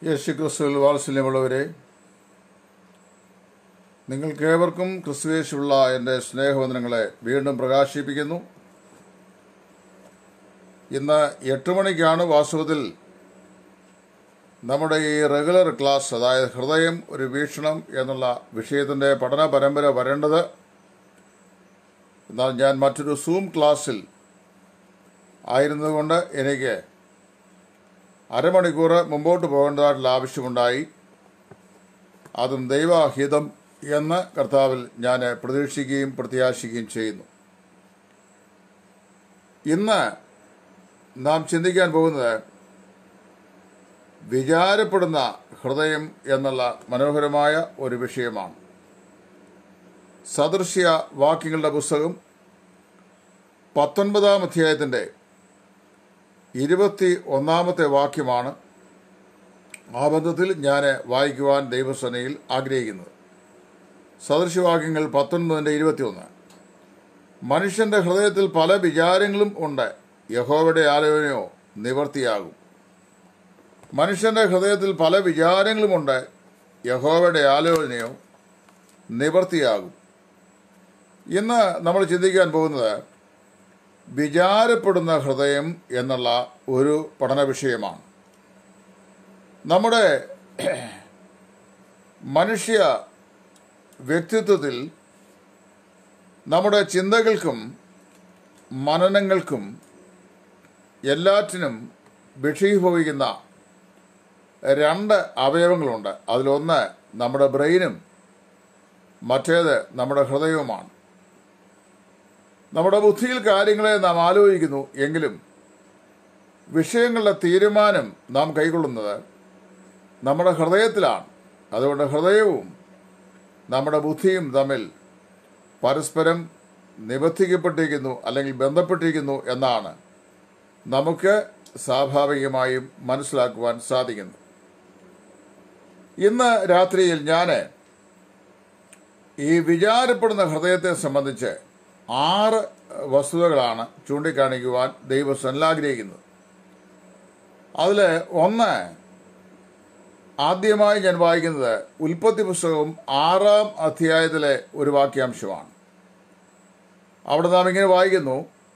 യേശു ക്രിസ്തുവിൽ വാത്സല്യമുള്ളവരെ നിങ്ങൾക്കേവർക്കും ക്രിസ്തുവേശുള്ള എൻ്റെ സ്നേഹവന്ദനങ്ങളെ വീണ്ടും പ്രകാശിപ്പിക്കുന്നു ഇന്ന് എട്ട് മണിക്കാണ് വാസ്തവത്തിൽ നമ്മുടെ ഈ റെഗുലർ ക്ലാസ് അതായത് ഹൃദയം ഒരു വീക്ഷണം എന്നുള്ള വിഷയത്തിൻ്റെ പഠന പരമ്പര വരേണ്ടത് എന്നാൽ ഞാൻ മറ്റൊരു സൂം ക്ലാസ്സിൽ ആയിരുന്നതുകൊണ്ട് എനിക്ക് അരമണിക്കൂർ മുമ്പോട്ട് പോകേണ്ടതായിട്ടുള്ള ആവശ്യമുണ്ടായി അതും ദൈവഹിതം എന്ന് കർത്താവിൽ ഞാൻ പ്രതീക്ഷിക്കുകയും പ്രത്യാശിക്കുകയും ചെയ്യുന്നു ഇന്ന് നാം ചിന്തിക്കാൻ പോകുന്നത് വിചാരപ്പെടുന്ന ഹൃദയം എന്നുള്ള മനോഹരമായ ഒരു വിഷയമാണ് സദൃശ്യ വാക്യങ്ങളുടെ പുസ്തകം പത്തൊൻപതാം അധ്യായത്തിൻ്റെ ഇരുപത്തി ഒന്നാമത്തെ വാക്യമാണ് ആ ബന്ധത്തിൽ ഞാൻ വായിക്കുവാൻ ദൈവസേനയിൽ ആഗ്രഹിക്കുന്നത് സദൃശവാക്യങ്ങൾ പത്തൊൻപതിൻ്റെ ഇരുപത്തിയൊന്ന് മനുഷ്യന്റെ ഹൃദയത്തിൽ പല വിചാരങ്ങളും ഉണ്ട് യഹോവയുടെ ആലോചനയോ നിവർത്തിയാകും മനുഷ്യന്റെ ഹൃദയത്തിൽ പല വിചാരങ്ങളുമുണ്ട് യഹോവയുടെ ആലോചനയോ നിവർത്തിയാകും ഇന്ന് നമ്മൾ ചിന്തിക്കാൻ പോകുന്നത് വിചാരപ്പെടുന്ന ഹൃദയം എന്നുള്ള ഒരു പഠന വിഷയമാണ് നമ്മുടെ മനുഷ്യ വ്യക്തിത്വത്തിൽ നമ്മുടെ ചിന്തകൾക്കും മനനങ്ങൾക്കും എല്ലാറ്റിനും വിഷീഭവിക്കുന്ന രണ്ട് അവയവങ്ങളുണ്ട് അതിലൊന്ന് നമ്മുടെ ബ്രെയിനും മറ്റേത് നമ്മുടെ ഹൃദയവുമാണ് നമ്മുടെ ബുദ്ധിയിൽ കാര്യങ്ങളെ നാം ആലോചിക്കുന്നു എങ്കിലും വിഷയങ്ങളുടെ തീരുമാനം നാം കൈക്കൊള്ളുന്നത് നമ്മുടെ ഹൃദയത്തിലാണ് അതുകൊണ്ട് ഹൃദയവും നമ്മുടെ ബുദ്ധിയും തമ്മിൽ പരസ്പരം നിബന്ധിക്കപ്പെട്ടിരിക്കുന്നു അല്ലെങ്കിൽ ബന്ധപ്പെട്ടിരിക്കുന്നു എന്നാണ് നമുക്ക് സ്വാഭാവികമായും മനസ്സിലാക്കുവാൻ സാധിക്കുന്നത് ഇന്ന് രാത്രിയിൽ ഞാൻ ഈ വിചാരപ്പെടുന്ന ഹൃദയത്തെ സംബന്ധിച്ച് ആറ് വസ്തുതകളാണ് ചൂണ്ടിക്കാണിക്കുവാൻ ദൈവസ്വൻ ആഗ്രഹിക്കുന്നത് അതിൽ ഒന്ന് ആദ്യമായി ഞാൻ വായിക്കുന്നത് ഉൽപ്പത്തി പുസ്തകവും ആറാം അധ്യായത്തിലെ ഒരു വാക്യാംശമാണ് അവിടെ നാം ഇങ്ങനെ വായിക്കുന്നു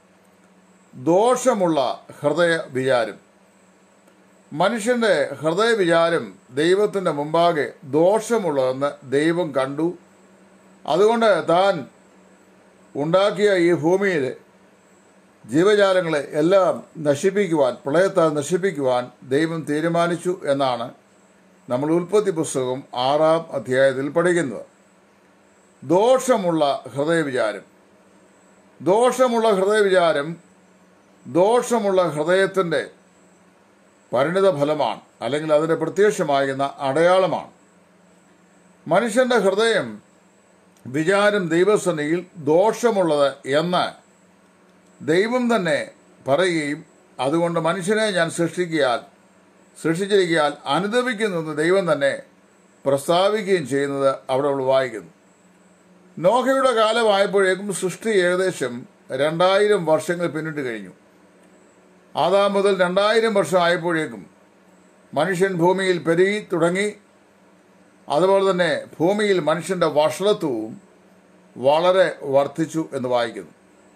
ദോഷമുള്ള ഹൃദയ വിചാരം മനുഷ്യന്റെ ഹൃദയ വിചാരം ദൈവത്തിന്റെ മുമ്പാകെ ദോഷമുള്ളതെന്ന് ദൈവം കണ്ടു അതുകൊണ്ട് താൻ ഉണ്ടാക്കിയ ഈ ഭൂമിയിൽ ജീവജാലങ്ങളെ എല്ലാം നശിപ്പിക്കുവാൻ പ്രളയത്താൽ നശിപ്പിക്കുവാൻ ദൈവം തീരുമാനിച്ചു എന്നാണ് നമ്മൾ ഉൽപ്പത്തി പുസ്തകം ആറാം അധ്യായത്തിൽ പഠിക്കുന്നത് ദോഷമുള്ള ഹൃദയവിചാരം ദോഷമുള്ള ഹൃദയവിചാരം ദോഷമുള്ള ഹൃദയത്തിൻ്റെ പരിണിത ഫലമാണ് അല്ലെങ്കിൽ അതിൻ്റെ പ്രത്യക്ഷമാകുന്ന അടയാളമാണ് മനുഷ്യന്റെ ഹൃദയം വിചാരം ദൈവസന്നിധിയിൽ ദോഷമുള്ളത് എന്ന് ദൈവം തന്നെ പറയുകയും അതുകൊണ്ട് മനുഷ്യനെ ഞാൻ സൃഷ്ടിക്കിയാൽ സൃഷ്ടിച്ചിരിക്കാൻ അനുദപിക്കുന്നെന്ന് ദൈവം തന്നെ പ്രസ്താവിക്കുകയും ചെയ്യുന്നത് അവിടെ നമ്മൾ വായിക്കുന്നു നോഹയുടെ കാലമായപ്പോഴേക്കും സൃഷ്ടി ഏകദേശം രണ്ടായിരം വർഷങ്ങൾ പിന്നിട്ട് കഴിഞ്ഞു ആദാം മുതൽ രണ്ടായിരം വർഷം ആയപ്പോഴേക്കും മനുഷ്യൻ ഭൂമിയിൽ പെരുകി തുടങ്ങി അതുപോലെ തന്നെ ഭൂമിയിൽ മനുഷ്യന്റെ വഷളത്വവും വളരെ വർദ്ധിച്ചു എന്ന് വായിക്കുന്നു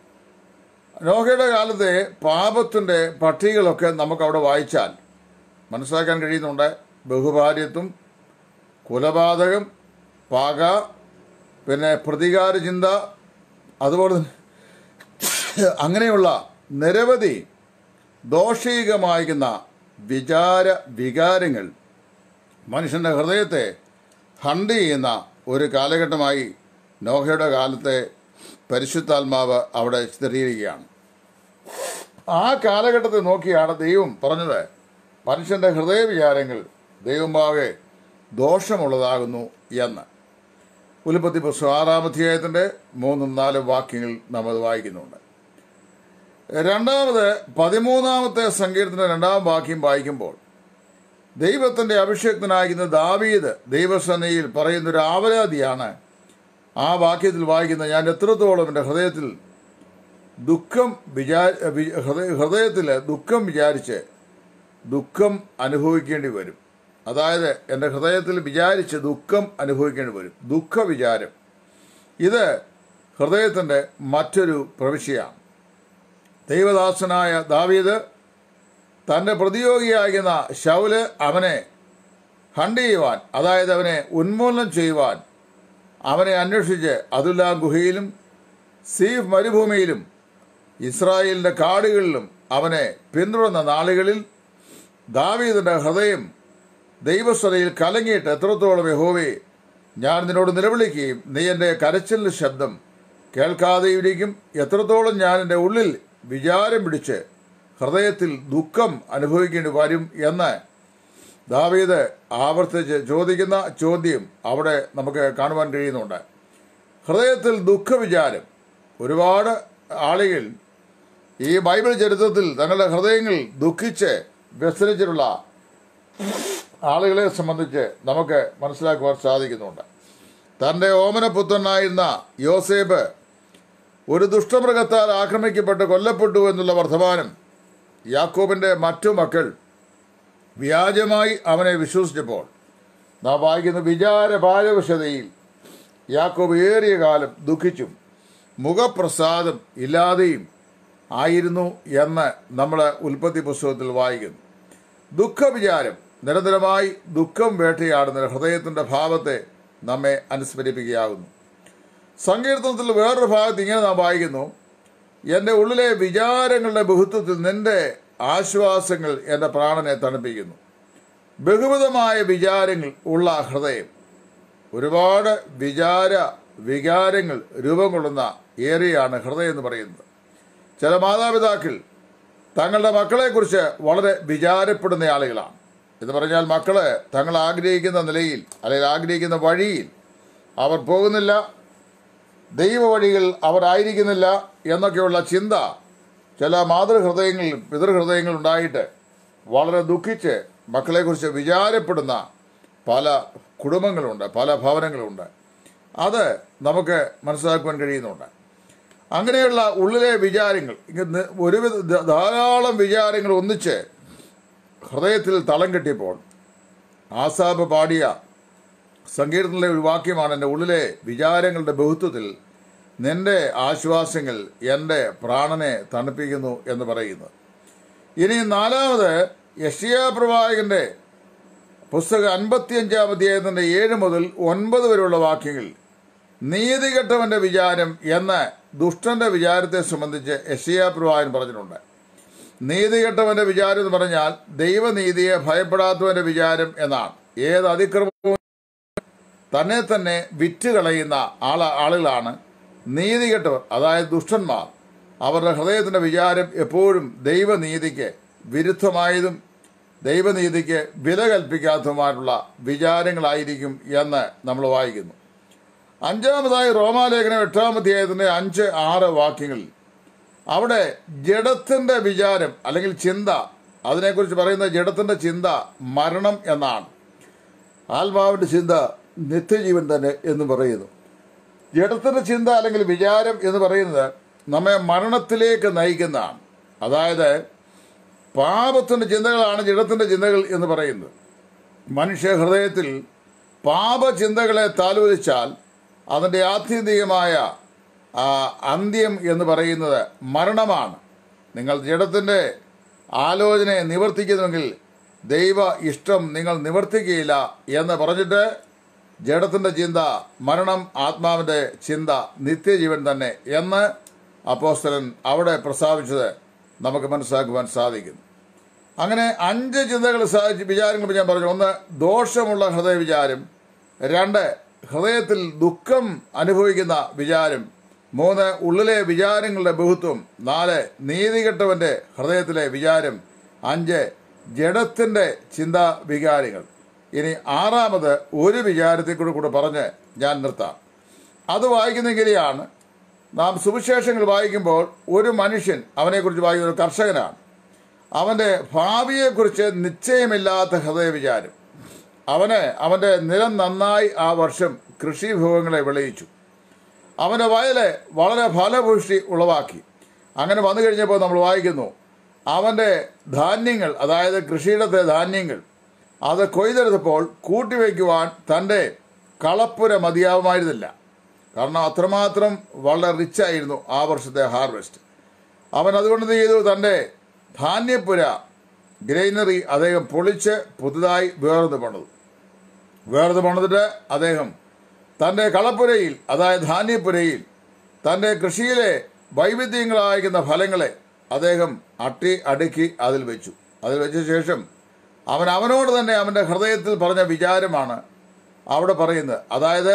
നോഹയുടെ കാലത്തെ പാപത്തിന്റെ പട്ടികകളൊക്കെ നമുക്ക് അവിടെ വായിച്ചാൽ മനസ്സിലാക്കാൻ കഴിയുന്നുണ്ട് ബഹുഭാര്യത്വം കുലപാതകം പക പിന്നെ പ്രതികാര ചിന്ത അതുപോലെ തന്നെ അങ്ങനെയുള്ള നിരവധി ദോഷീകമായിരിക്കുന്ന വിചാര വികാരങ്ങൾ മനുഷ്യന്റെ ഹൃദയത്തെ ഹണ്ട് ചെയ്യുന്ന ഒരു കാലഘട്ടമായി നോഹയുടെ കാലത്തെ പരിശുദ്ധാത്മാവ് അവിടെ ചിത്രീകരിക്കുകയാണ് ആ കാലഘട്ടത്തെ നോക്കിയാണ് ദൈവം പറഞ്ഞത് മനുഷ്യന്റെ ഹൃദയ വിചാരങ്ങൾ ദൈവമാകെ ദോഷമുള്ളതാകുന്നു എന്ന് ഉൽപ്പത്തി പുസ്തകം ആറാം അധ്യായത്തിന്റെ മൂന്നും നാലും വാക്യങ്ങൾ നമ്മൾ വായിക്കുന്നുണ്ട് രണ്ടാമത് പതിമൂന്നാമത്തെ സങ്കീർത്തന രണ്ടാം വാക്യം വായിക്കുമ്പോൾ ദൈവത്തിന്റെ അഭിഷേക്തനായിരിക്കുന്ന ദാവീദ് ദൈവസേനയിൽ പറയുന്ന ഒരു ആവലാതിയാണ് ആ വാക്യത്തിൽ വായിക്കുന്നത് ഞാൻ എത്രത്തോളം എൻ്റെ ഹൃദയത്തിൽ ദുഃഖം വിചാ ഹൃദയത്തിൽ ദുഃഖം വിചാരിച്ച് ദുഃഖം അനുഭവിക്കേണ്ടി വരും അതായത് എൻ്റെ ഹൃദയത്തിൽ വിചാരിച്ച് ദുഃഖം അനുഭവിക്കേണ്ടി വരും ദുഃഖ വിചാരം ഇത് ഹൃദയത്തിൻ്റെ മറ്റൊരു പ്രവിശ്യയാണ് ദൈവദാസനായ ദാവീദ് തൻ്റെ പ്രതിയോഗിയാകുന്ന ശൗല് അവനെ ഹണ്ട് ചെയ്യുവാൻ അതായത് അവനെ ഉന്മൂലനം ചെയ്യുവാൻ അവനെ അന്വേഷിച്ച് അതുല്ല ഗുഹയിലും സീഫ് മരുഭൂമിയിലും ഇസ്രായേലിൻ്റെ കാടുകളിലും അവനെ പിന്തുടർന്ന നാളുകളിൽ ദാവീദിൻ്റെ ഹൃദയം ദൈവസ്വതയിൽ കലങ്ങിയിട്ട് എത്രത്തോളം യഹോവേ ഞാൻ നിന്നോട് നിലവിളിക്കുകയും നീ എൻ്റെ കരച്ചിലിൻ്റെ ശബ്ദം കേൾക്കാതെയിരിക്കും എത്രത്തോളം ഞാൻ എൻ്റെ ഉള്ളിൽ വിചാരം പിടിച്ച് ഹൃദയത്തിൽ ദുഃഖം അനുഭവിക്കേണ്ടി വരും എന്ന് ദാവീദ് ആവർത്തിച്ച് ചോദിക്കുന്ന ചോദ്യം അവിടെ നമുക്ക് കാണുവാൻ കഴിയുന്നുണ്ട് ഹൃദയത്തിൽ ദുഃഖവിചാരം ഒരുപാട് ആളുകൾ ഈ ബൈബിൾ ചരിത്രത്തിൽ തങ്ങളുടെ ഹൃദയങ്ങൾ ദുഃഖിച്ച് വ്യസനിച്ചിട്ടുള്ള ആളുകളെ സംബന്ധിച്ച് നമുക്ക് മനസ്സിലാക്കുവാൻ സാധിക്കുന്നുണ്ട് തൻ്റെ ഓമനപുത്രനായിരുന്ന യോസേബ് ഒരു ദുഷ്ടമൃഗത്താൽ ആക്രമിക്കപ്പെട്ട് കൊല്ലപ്പെട്ടു എന്നുള്ള വർത്തമാനം യാക്കോബിൻ്റെ മറ്റു മക്കൾ വ്യാജമായി അവനെ വിശ്വസിച്ചപ്പോൾ നാം വായിക്കുന്ന വിചാര ഭാരവശതയിൽ യാക്കോബ് ഏറിയ കാലം ദുഃഖിച്ചും മുഖപ്രസാദം ഇല്ലാതെയും ആയിരുന്നു എന്ന് നമ്മൾ ഉൽപ്പത്തി പുസ്തകത്തിൽ വായിക്കുന്നു ദുഃഖവിചാരം നിരന്തരമായി ദുഃഖം വേട്ടയാടുന്ന ഹൃദയത്തിൻ്റെ ഭാവത്തെ നമ്മെ അനുസ്മരിപ്പിക്കുകയാകുന്നു സങ്കീർത്തനത്തിൽ വേറൊരു ഭാഗത്ത് ഇങ്ങനെ നാം വായിക്കുന്നു എൻ്റെ ഉള്ളിലെ വിചാരങ്ങളുടെ ബഹുത്വത്തിൽ നിന്റെ ആശ്വാസങ്ങൾ എൻ്റെ പ്രാണനെ തണുപ്പിക്കുന്നു ബഹുവിധമായ വിചാരങ്ങൾ ഉള്ള ഹൃദയം ഒരുപാട് വിചാര വികാരങ്ങൾ രൂപം കൊള്ളുന്ന ഏരിയയാണ് ഹൃദയം എന്ന് പറയുന്നത് ചില മാതാപിതാക്കൾ തങ്ങളുടെ മക്കളെക്കുറിച്ച് വളരെ വിചാരപ്പെടുന്ന ആളുകളാണ് എന്ന് പറഞ്ഞാൽ മക്കള് തങ്ങൾ ആഗ്രഹിക്കുന്ന നിലയിൽ അല്ലെങ്കിൽ ആഗ്രഹിക്കുന്ന വഴിയിൽ അവർ പോകുന്നില്ല ദൈവവഴികൾ അവർ ആയിരിക്കുന്നില്ല എന്നൊക്കെയുള്ള ചിന്ത ചില മാതൃഹൃദയങ്ങളിൽ പിതൃഹൃദയങ്ങൾ ഉണ്ടായിട്ട് വളരെ ദുഃഖിച്ച് മക്കളെക്കുറിച്ച് വിചാരപ്പെടുന്ന പല കുടുംബങ്ങളുണ്ട് പല ഭവനങ്ങളുണ്ട് അത് നമുക്ക് മനസ്സിലാക്കുവാൻ കഴിയുന്നുണ്ട് അങ്ങനെയുള്ള ഉള്ളിലെ വിചാരങ്ങൾ ഇങ്ങനെ ഒരുവിധ ധാരാളം വിചാരങ്ങൾ ഒന്നിച്ച് ഹൃദയത്തിൽ തളം കെട്ടിയപ്പോൾ ആസാബ് പാടിയ സങ്കീർത്തനിലെ ഒരു വാക്യമാണ് എൻ്റെ ഉള്ളിലെ വിചാരങ്ങളുടെ ബഹുത്വത്തിൽ നിന്റെ ആശ്വാസങ്ങൾ എൻ്റെ പ്രാണനെ തണുപ്പിക്കുന്നു എന്ന് പറയുന്നത് ഇനി നാലാമത് യഷിയാ പ്രവാചകന്റെ പുസ്തകം അൻപത്തിയഞ്ചാം അധ്യായത്തിൻ്റെ ഏഴ് മുതൽ ഒൻപത് വരെയുള്ള വാക്യങ്ങൾ നീതികെട്ടവന്റെ വിചാരം എന്ന് ദുഷ്ടന്റെ വിചാരത്തെ സംബന്ധിച്ച് യഷിയാ പ്രവാചകൻ പറഞ്ഞിട്ടുണ്ട് നീതികെട്ടവന്റെ വിചാരം എന്ന് പറഞ്ഞാൽ ദൈവനീതിയെ ഭയപ്പെടാത്തവന്റെ വിചാരം എന്നാണ് ഏത് അതിക്രമവും തന്നെ തന്നെ വിറ്റ് കളയുന്ന ആള ആളുകളാണ് നീതികെട്ടവർ അതായത് ദുഷ്ടന്മാർ അവരുടെ ഹൃദയത്തിന്റെ വിചാരം എപ്പോഴും ദൈവനീതിക്ക് വിരുദ്ധമായതും ദൈവനീതിക്ക് വില കൽപ്പിക്കാത്തതുമായിട്ടുള്ള വിചാരങ്ങളായിരിക്കും എന്ന് നമ്മൾ വായിക്കുന്നു അഞ്ചാമതായി റോമാലേഖനം എട്ടാം അധ്യായത്തിന്റെ അഞ്ച് ആറ് വാക്യങ്ങളിൽ അവിടെ ജഡത്തിന്റെ വിചാരം അല്ലെങ്കിൽ ചിന്ത അതിനെക്കുറിച്ച് പറയുന്ന ജഡത്തിന്റെ ചിന്ത മരണം എന്നാണ് ആത്മാവിന്റെ ചിന്ത നിത്യജീവൻ തന്നെ എന്ന് പറയുന്നു ജഡത്തിന്റെ ചിന്ത അല്ലെങ്കിൽ വിചാരം എന്ന് പറയുന്നത് നമ്മെ മരണത്തിലേക്ക് നയിക്കുന്നതാണ് അതായത് പാപത്തിന്റെ ചിന്തകളാണ് ജഡത്തിന്റെ ചിന്തകൾ എന്ന് പറയുന്നത് മനുഷ്യ ഹൃദയത്തിൽ പാപചിന്തകളെ താലോലിച്ചാൽ അതിൻ്റെ ആത്യന്തികമായ ആ, അന്ത്യം എന്ന് പറയുന്നത് മരണമാണ് നിങ്ങൾ ജഡത്തിൻ്റെ ആലോചനയെ നിവർത്തിക്കുന്നുവെങ്കിൽ ദൈവ ഇഷ്ടം നിങ്ങൾ നിവർത്തിക്കുകയില്ല എന്ന് പറഞ്ഞിട്ട് ജഡത്തിൻ്റെ ചിന്ത മരണം ആത്മാവിൻ്റെ ചിന്ത നിത്യജീവൻ തന്നെ എന്ന് അപ്പോസ്തലൻ അവിടെ പ്രസ്താവിച്ചത് നമുക്ക് മനസ്സിലാക്കുവാൻ സാധിക്കുന്നു അങ്ങനെ അഞ്ച് ചിന്തകൾ സാധിച്ച് വിചാരങ്ങൾ ഞാൻ പറഞ്ഞു ഒന്ന് ദോഷമുള്ള ഹൃദയ വിചാരം രണ്ട് ഹൃദയത്തിൽ ദുഃഖം അനുഭവിക്കുന്ന വിചാരം മൂന്ന് ഉള്ളിലെ വിചാരങ്ങളുടെ ബഹുത്വം നാല് നീതികെട്ടവന്റെ ഹൃദയത്തിലെ വിചാരം അഞ്ച് ജഡത്തിന്റെ ചിന്താ വികാരങ്ങൾ ഇനി ആറാമത് ഒരു വിചാരത്തെ കൂടെ കൂടെ പറഞ്ഞ് ഞാൻ നിർത്താം അത് വായിക്കുന്ന ഇങ്ങനെയാണ് നാം സുവിശേഷങ്ങൾ വായിക്കുമ്പോൾ ഒരു മനുഷ്യൻ അവനെക്കുറിച്ച് വായിക്കുന്ന ഒരു കർഷകനാണ് അവന്റെ ഭാവിയെക്കുറിച്ച് നിശ്ചയമില്ലാത്ത ഹൃദയവിചാരം അവന് അവന്റെ നിലം നന്നായി ആ വർഷം കൃഷിവിഭവങ്ങളെ വിളയിച്ചു അവന്റെ വയല് വളരെ ഫലപുഷ്ടി ഉളവാക്കി അങ്ങനെ വന്നു കഴിഞ്ഞപ്പോൾ നമ്മൾ വായിക്കുന്നു അവന്റെ ധാന്യങ്ങൾ അതായത് കൃഷിയിടത്തെ ധാന്യങ്ങൾ അത് കൊയ്തെടുത്തപ്പോൾ കൂട്ടിവെക്കുവാൻ തൻ്റെ കളപ്പുര മതിയാവുമായിരുന്നില്ല കാരണം അത്രമാത്രം വളരെ റിച്ചായിരുന്നു ആ വർഷത്തെ ഹാർവെസ്റ്റ് അവൻ അതുകൊണ്ട് എന്ത് ചെയ്തു തൻ്റെ ധാന്യപ്പുര ഗ്രൈനറി അദ്ദേഹം പൊളിച്ച് പുതുതായി വേർന്ന് പണിതു വേർന്ന് പണിതിട്ട് അദ്ദേഹം തൻ്റെ കളപ്പുരയിൽ അതായത് ധാന്യപ്പുരയിൽ തൻ്റെ കൃഷിയിലെ വൈവിധ്യങ്ങളായിരിക്കുന്ന ഫലങ്ങളെ അദ്ദേഹം അട്ടി അടുക്കി അതിൽ വെച്ചു അതിൽ വെച്ച ശേഷം അവൻ അവനോട് തന്നെ അവൻ്റെ ഹൃദയത്തിൽ പറഞ്ഞ വിചാരമാണ് അവിടെ പറയുന്നത് അതായത്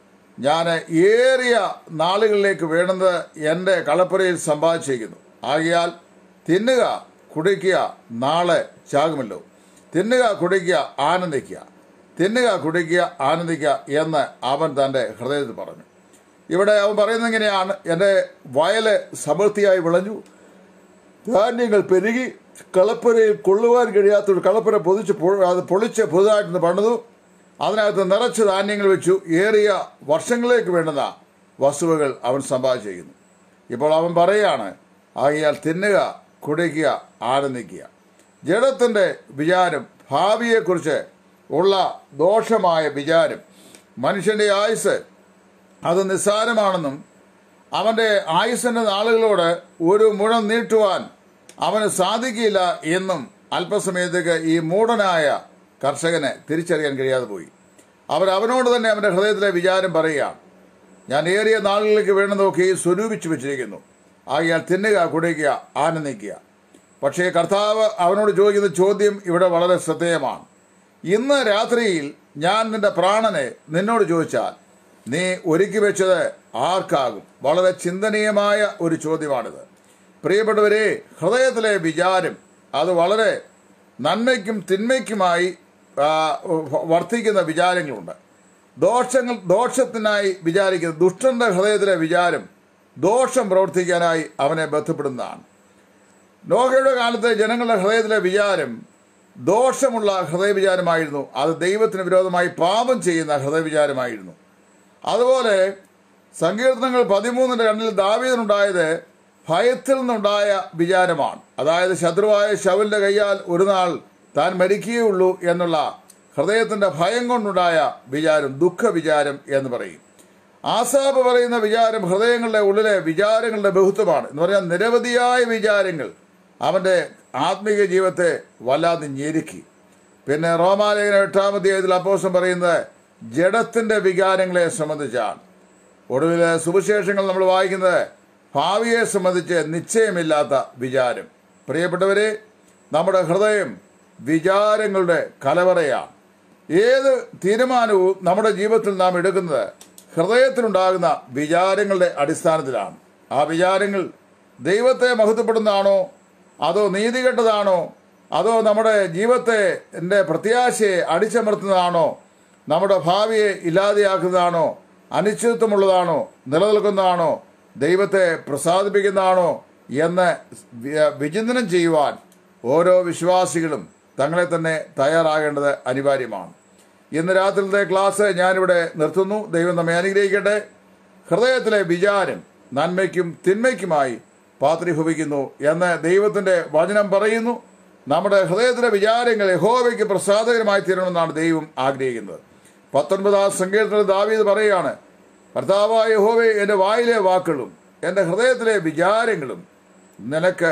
ഞാൻ ഏറിയ നാളുകളിലേക്ക് വേണ്ടുന്നത് എൻ്റെ കളപ്പുരയിൽ സമ്പാദിച്ചിരിക്കുന്നു ആകിയാൽ തിന്നുക കുടിക്കുക നാളെ ചാകുമല്ലോ തിന്നുക കുടിക്കുക ആനന്ദിക്കുക തിന്നുക കുടിക്കുക ആനന്ദിക്കുക എന്ന് അവൻ തൻ്റെ ഹൃദയത്തിൽ പറഞ്ഞു ഇവിടെ അവൻ പറയുന്നത് എങ്ങനെയാണ് എൻ്റെ വയല് സമൃദ്ധിയായി വിളഞ്ഞു ധാന്യങ്ങൾ പെരുകി കളപ്പുരയിൽ കൊള്ളുവാൻ കഴിയാത്തൊരു കളപ്പുര പൊതിച്ച് പൊ- അത് പൊളിച്ച് പുതുതായിട്ടൊന്ന് പണിതു അതിനകത്ത് നിറച്ച് ധാന്യങ്ങൾ വെച്ചു ഏറിയ വർഷങ്ങളിലേക്ക് വേണ്ടുന്ന വസ്തുവകൾ അവൻ സമ്പാദിച്ചിരിക്കുന്നു ഇപ്പോൾ അവൻ പറയുകയാണ് ആകിയാൽ തിന്നുക കുടിക്കുക ആനന്ദിക്കുക ജഡത്തിൻ്റെ വിചാരം ഭാവിയെക്കുറിച്ച് ഉള്ള ദോഷമായ വിചാരം മനുഷ്യൻ്റെ ആയുസ് അത് നിസ്സാരമാണെന്നും അവന്റെ ആയുസിന്റെ നാളുകളോട് ഒരു മുഴം നീട്ടുവാൻ അവന് സാധിക്കില്ല എന്നും അല്പസമയത്തേക്ക് ഈ മൂടനായ കർഷകന് തിരിച്ചറിയാൻ കഴിയാതെ പോയി അവർ അവനോട് തന്നെ അവന്റെ ഹൃദയത്തിലെ വിചാരം പറയുകയാണ് ഞാൻ ഏറിയ നാളുകളിലേക്ക് വേണ്ടതൊക്കെ സ്വരൂപിച്ചു വെച്ചിരിക്കുന്നു ആകിയാൽ തിന്നുക കുടിക്കുക ആനന്ദിക്കുക പക്ഷേ കർത്താവ് അവനോട് ചോദിക്കുന്ന ചോദ്യം ഇവിടെ വളരെ ശ്രദ്ധേയമാണ് ഇന്ന് രാത്രിയിൽ ഞാൻ നിന്റെ പ്രാണനെ നിന്നോട് ചോദിച്ചാൽ നീ ഒരുക്കി വെച്ചത് ആർക്കാകും വളരെ ചിന്തനീയമായ ഒരു ചോദ്യമാണിത് പ്രിയപ്പെട്ടവരെ ഹൃദയത്തിലെ വിചാരം അത് വളരെ നന്മയ്ക്കും തിന്മയ്ക്കുമായി ആ, വർദ്ധിക്കുന്ന വിചാരങ്ങളുണ്ട് ദോഷങ്ങൾ ദോഷത്തിനായി വിചാരിക്കുന്ന ദുഷ്ടന്റെ ഹൃദയത്തിലെ വിചാരം ദോഷം പ്രവർത്തിക്കാനായി അവനെ ബന്ധപ്പെടുന്നതാണ് നോഹയുടെ കാലത്തെ ജനങ്ങളുടെ ഹൃദയത്തിലെ വിചാരം ദോഷമുള്ള ഹൃദയവിചാരമായിരുന്നു അത് ദൈവത്തിന് വിരോധമായി പാപം ചെയ്യുന്ന ഹൃദയവിചാരമായിരുന്നു അതുപോലെ സങ്കീർത്തനങ്ങൾ പതിമൂന്നിന്റെ രണ്ടിൽ ദാവീദിനുണ്ടായത് ഭയത്തിൽ നിന്നുണ്ടായ വിചാരമാണ് അതായത് ശത്രുവായ ശവലിന്റെ കൈയാൽ ഒരു നാൾ താൻ മരിക്കുകയുള്ളൂ എന്നുള്ള ഹൃദയത്തിന്റെ ഭയം കൊണ്ടുണ്ടായ വിചാരം ദുഃഖ വിചാരം എന്ന് പറയും ആസാബ് പറയുന്ന വിചാരം ഹൃദയങ്ങളുടെ ഉള്ളിലെ വിചാരങ്ങളുടെ ബഹുത്വമാണ് എന്ന് പറഞ്ഞാൽ നിരവധിയായ വിചാരങ്ങൾ അവന്റെ ആത്മീക ജീവിതത്തെ വല്ലാതെ ഞെരുക്കി പിന്നെ റോമാലേഖന എട്ടാം അധ്യായത്തിൽ അപ്പോസം പറയുന്നത് ജഡത്തിന്റെ വികാരങ്ങളെ സംബന്ധിച്ചാണ് ഒടുവിൽ സുവിശേഷങ്ങൾ നമ്മൾ വായിക്കുന്നത് ഭാവിയെ സംബന്ധിച്ച് നിശ്ചയമില്ലാത്ത വിചാരം പ്രിയപ്പെട്ടവരെ നമ്മുടെ ഹൃദയം വിചാരങ്ങളുടെ കലവറയാണ് ഏത് തീരുമാനവും നമ്മുടെ ജീവിതത്തിൽ നാം എടുക്കുന്നത് ഹൃദയത്തിലുണ്ടാകുന്ന വിചാരങ്ങളുടെ അടിസ്ഥാനത്തിലാണ് ആ വിചാരങ്ങൾ ദൈവത്തെ മഹത്വപ്പെടുന്നതാണോ അതോ നീതികെട്ടതാണോ അതോ നമ്മുടെ ജീവിതത്തെ എൻ്റെ പ്രത്യാശയെ അടിച്ചമർത്തുന്നതാണോ നമ്മുടെ ഭാവിയെ ഇല്ലാതെയാക്കുന്നതാണോ അനിശ്ചിതത്വമുള്ളതാണോ നിലനിൽക്കുന്നതാണോ ദൈവത്തെ പ്രസാദിപ്പിക്കുന്നതാണോ എന്ന് വി- വിചിന്തനം ചെയ്യുവാൻ ഓരോ വിശ്വാസികളും തങ്ങളെ തന്നെ തയ്യാറാകേണ്ടത് അനിവാര്യമാണ് ഇന്ന് രാത്രിയിലത്തെ ക്ലാസ് ഞാനിവിടെ നിർത്തുന്നു ദൈവം നമ്മെ അനുഗ്രഹിക്കട്ടെ ഹൃദയത്തിലെ വിചാരം നന്മയ്ക്കും തിന്മയ്ക്കുമായി പാത്രീഭവിക്കുന്നു എന്ന് ദൈവത്തിന്റെ വചനം പറയുന്നു നമ്മുടെ ഹൃദയത്തിലെ വിചാരങ്ങൾ യഹോവയ്ക്ക് പ്രസാദകരമായി തീരണമെന്നാണ് ദൈവം ആഗ്രഹിക്കുന്നത് പത്തൊൻപതാം സങ്കീർത്തനത്തിൽ ദാവീദ് പറയുകയാണ് കർത്താവായ യഹോവേ എൻ്റെ വായിലെ വാക്കുകളും എൻ്റെ ഹൃദയത്തിലെ വിചാരങ്ങളും നിനക്ക്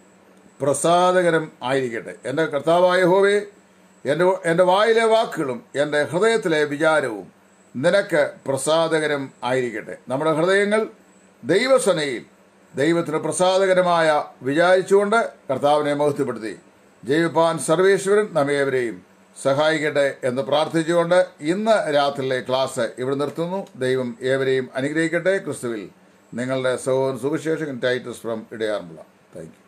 പ്രസാദകരം ആയിരിക്കട്ടെ എൻ്റെ കർത്താവായ ഹോവേ എൻ്റെ എൻ്റെ വായിലെ വാക്കുകളും എൻ്റെ ഹൃദയത്തിലെ വിചാരവും നിനക്ക് പ്രസാദകരം ആയിരിക്കട്ടെ നമ്മുടെ ഹൃദയങ്ങൾ ദൈവസനയിൽ ദൈവത്തിന് പ്രസാദകരമായ വിചാരിച്ചുകൊണ്ട് കർത്താവിനെ മഹത്വപ്പെടുത്തി ജൈവപ്പാൻ സർവേശ്വരൻ നമ്മേവരെയും സഹായിക്കട്ടെ എന്ന് പ്രാർത്ഥിച്ചുകൊണ്ട് ഇന്ന് രാത്രിയിലെ ക്ലാസ് ഇവിടെ നിർത്തുന്നു ദൈവം ഏവരെയും അനുഗ്രഹിക്കട്ടെ ക്രിസ്തുവിൽ നിങ്ങളുടെ സഹോദരൻ സുവിശേഷകൻ ടൈറ്റസ് ഫ്രം ഇടയാറുമുള്ള താങ്ക് യു